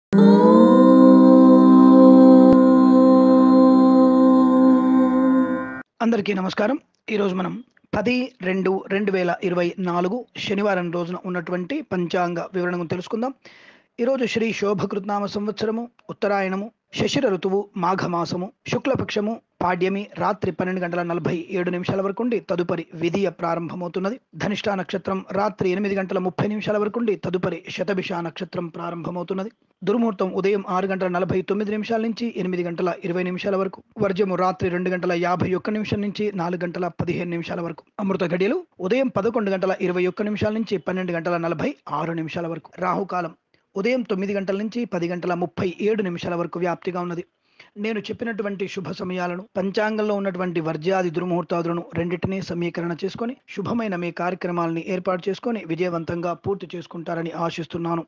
అందరికీ నమస్కారం ఈరోజు మనం పది రెండు రెండు వేల ఇరవై నాలుగు శనివారం రోజున ఉన్నటువంటి పంచాంగ వివరణను తెలుసుకుందాం ఈరోజు శ్రీ శోభకృత్నామ సంవత్సరము ఉత్తరాయణము శశిర ఋతువు మాఘమాసము శుక్లపక్షము పాడ్యమి రాత్రి పన్నెండు గంటల నలభై ఏడు నిమిషాల వరకు ఉండి తదుపరి విధియ ప్రారంభమవుతున్నది ధనిష్టా నక్షత్రం రాత్రి ఎనిమిది గంటల ముప్పై నిమిషాల వరకు ఉండి తదుపరి శతభిష నక్షత్రం ప్రారంభమవుతున్నది దుర్ముహూర్తం ఉదయం ఆరు గంటల నలభై తొమ్మిది నిమిషాల నుంచి ఎనిమిది గంటల ఇరవై నిమిషాల వరకు వర్జము రాత్రి రెండు గంటల యాభై ఒక్క నిమిషం నుంచి నాలుగు గంటల పదిహేను నిమిషాల వరకు అమృత గడియలు ఉదయం పదకొండు గంటల ఇరవై ఒక్క నిమిషాల నుంచి పన్నెండు గంటల నలభై ఆరు నిమిషాల వరకు రాహుకాలం ఉదయం తొమ్మిది గంటల నుంచి పది గంటల ముప్పై ఏడు నిమిషాల వరకు వ్యాప్తిగా ఉన్నది నేను చెప్పినటువంటి శుభ సమయాలను పంచాంగంలో ఉన్నటువంటి వర్జ్యాది దుర్ముహూర్తాదులను రెండింటినీ సమీకరణ చేసుకొని శుభమైన మీ కార్యక్రమాలని ఏర్పాటు చేసుకొని విజయవంతంగా పూర్తి చేసుకుంటారని ఆశిస్తున్నాను